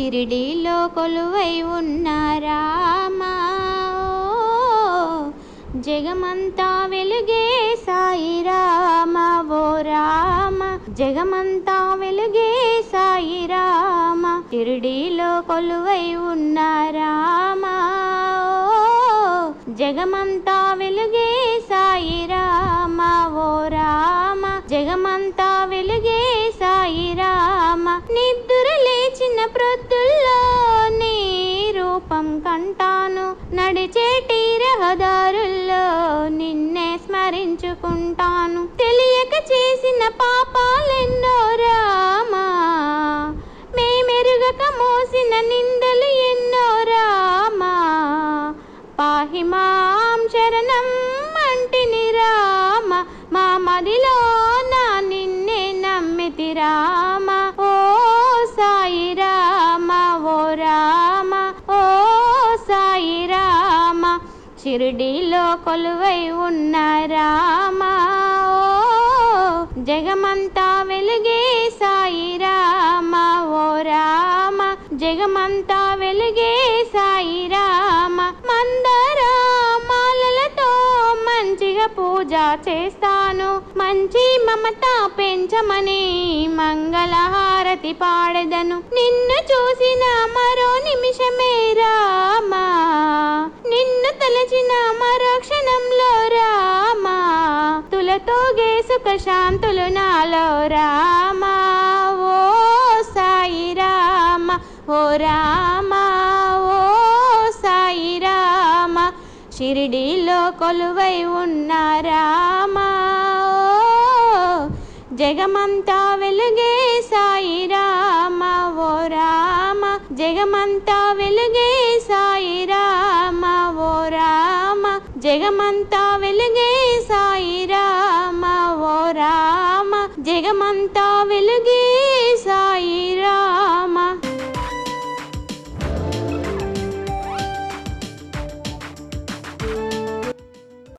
షిరిడీలో కొలువై ఉన్న రామా జగమంతా వెలుగే సాయి రామ ఓ రామ జగమంతా వెలుగే సాయి రామ షిరిడీలో కొలువై ఉన్న రామా జగమంతా వెలుగే సాయి రామ ఓ రామ జగమంతా వెలుగే సాయి రామ నిద్ర లేచిన ప్రొద్దుల్లో నీ రూపం కంటాను నడిచేటి రహదారుల్లో నిన్నే స్మరించుకుంటాను తెలియక చేసిన పాపాలెన్నో రామా మేమెరుగక మోసిన నిందలు ఎన్నో రామా పాహి మాం శరణం అంటిని రామ మా మదిలో నా నిన్నే నమ్మితి రామ ఓ సాయి రామ ఓ రామ ఓ సాయి రామ షిరిడీలో కొలువై ఉన్న రామ ఓ జగమంతా వెలుగే సాయి రామ ఓ రామ జగమంతా వెలుగే సాయి రామ మందర మాలలతో మంచిగా పూజ చేస్తాను మంచి మమత పెంచమని మంగళహారతి పాడెదను నిన్ను చూసిన మరో నిమిషమే రామా నిన్ను తలచిన మరో క్షణంలో రామా తులతో గేసుక శాంతులు నాలో రామా ఓ సాయి రామ ఓ రామ ఓ సాయి రామ షిరిడీలో కొలువై ఉన్న రామ ఓ జగమంతా వెలుగే సాయి రామ ఓ రామ జగమంతా వెలుగే సాయి రామ ఓ రామ జగమంతా వెలుగే సాయి రామ ఓ రామ జగమంతా వెలుగే సాయి